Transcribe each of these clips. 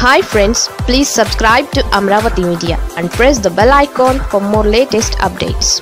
hi friends please subscribe to Amaravati media and press the bell icon for more latest updates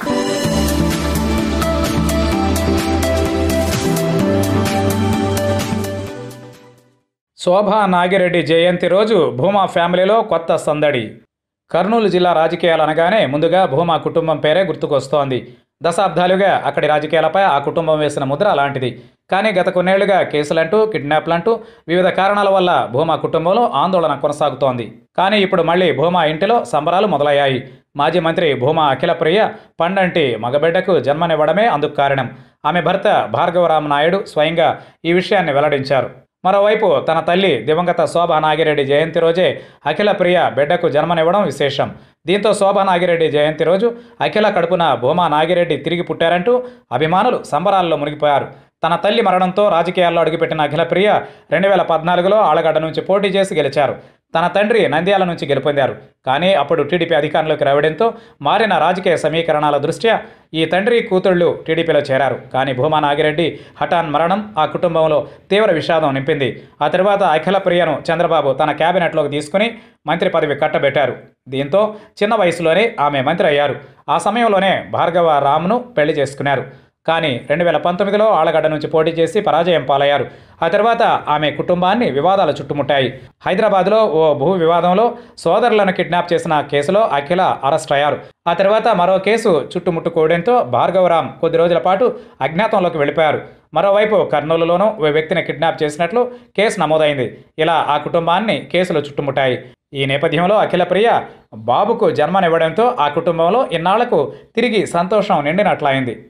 Shobha Nagireddy జయంతి రోజు భూమా ఫ్యామిలీలో కొత్త సందడి కర్నూలు జిల్లా రాజకీయాలు అనగానే ముందుగా భూమా కుటుంబం పేరే గుర్తుకొస్తోంది దశాబ్దాలుగా అక్కడి రాజకీయాలపై ఆ కుటుంబం వేసిన ముద్ర అలాంటిది కానీ గత కొన్నేళ్లుగా కేసులంటూ కిడ్నాప్లంటూ వివిధ కారణాల వల్ల భూమా కుటుంబంలో ఆందోళన కొనసాగుతోంది కానీ ఇప్పుడు మళ్ళీ భూమా ఇంటిలో సంబరాలు మొదలయ్యాయి మాజీ మంత్రి భూమా అఖిలప్రియ పండంటి మగబిడ్డకు జన్మనివ్వడమే అందుకు కారణం ఆమె భర్త భార్గవరామ నాయుడు స్వయంగా ఈ విషయాన్ని వెల్లడించారు మరోవైపు తన తల్లి దివంగత శోభా నాగిరెడ్డి జయంతి రోజే అఖిల ప్రియ బిడ్డకు జన్మనివ్వడం విశేషం దీంతో శోభా నాగిరెడ్డి జయంతి రోజు అఖిల కడుపున భూమా నాగిరెడ్డి తిరిగి పుట్టారంటూ అభిమానులు సంబరాల్లో మునిగిపోయారు తన తల్లి మరణంతో రాజకీయాల్లో అడుగుపెట్టిన అఖిల ప్రియ రెండు వేల పద్నాలుగులో ఆలగడ్డ నుంచి పోటీ చేసి గెలిచారు తన తండ్రి నంద్యాల నుంచి గెలుపొందారు కానీ అప్పుడు టీడీపీ అధికారంలోకి రావడంతో మారిన రాజకీయ సమీకరణాల దృష్ట్యా ఈ తండ్రి కూతుళ్లు టీడీపీలో చేరారు కానీ భూమా నాగిరెడ్డి హఠాన్ మరణం ఆ కుటుంబంలో తీవ్ర విషాదం నింపింది ఆ తర్వాత అఖిల ప్రియను చంద్రబాబు తన కేబినెట్లోకి తీసుకుని మంత్రి పదవి కట్టబెట్టారు దీంతో చిన్న వయసులోనే ఆమె మంత్రి అయ్యారు ఆ సమయంలోనే భార్గవ రామ్ను పెళ్లి చేసుకున్నారు కానీ రెండు వేల పంతొమ్మిదిలో ఆలగడ్డ నుంచి పోటీ చేసి పరాజయం పాలయ్యారు ఆ తర్వాత ఆమె కుటుంబాన్ని వివాదాలు చుట్టుముట్టాయి హైదరాబాద్లో ఓ భూ వివాదంలో సోదరులను కిడ్నాప్ చేసిన కేసులో అఖిల అరెస్ట్ అయ్యారు ఆ తర్వాత మరో కేసు చుట్టుముట్టుకోవడంతో భార్గవరామ్ కొద్ది రోజుల పాటు అజ్ఞాతంలోకి వెళ్ళిపోయారు మరోవైపు కర్నూలులోనూ ఓ వ్యక్తిని కిడ్నాప్ చేసినట్లు కేసు నమోదైంది ఇలా ఆ కుటుంబాన్ని కేసులు చుట్టుముట్టాయి ఈ నేపథ్యంలో అఖిల ప్రియ బాబుకు జన్మనివ్వడంతో ఆ కుటుంబంలో ఇన్నాళ్లకు తిరిగి సంతోషం నిండినట్లయింది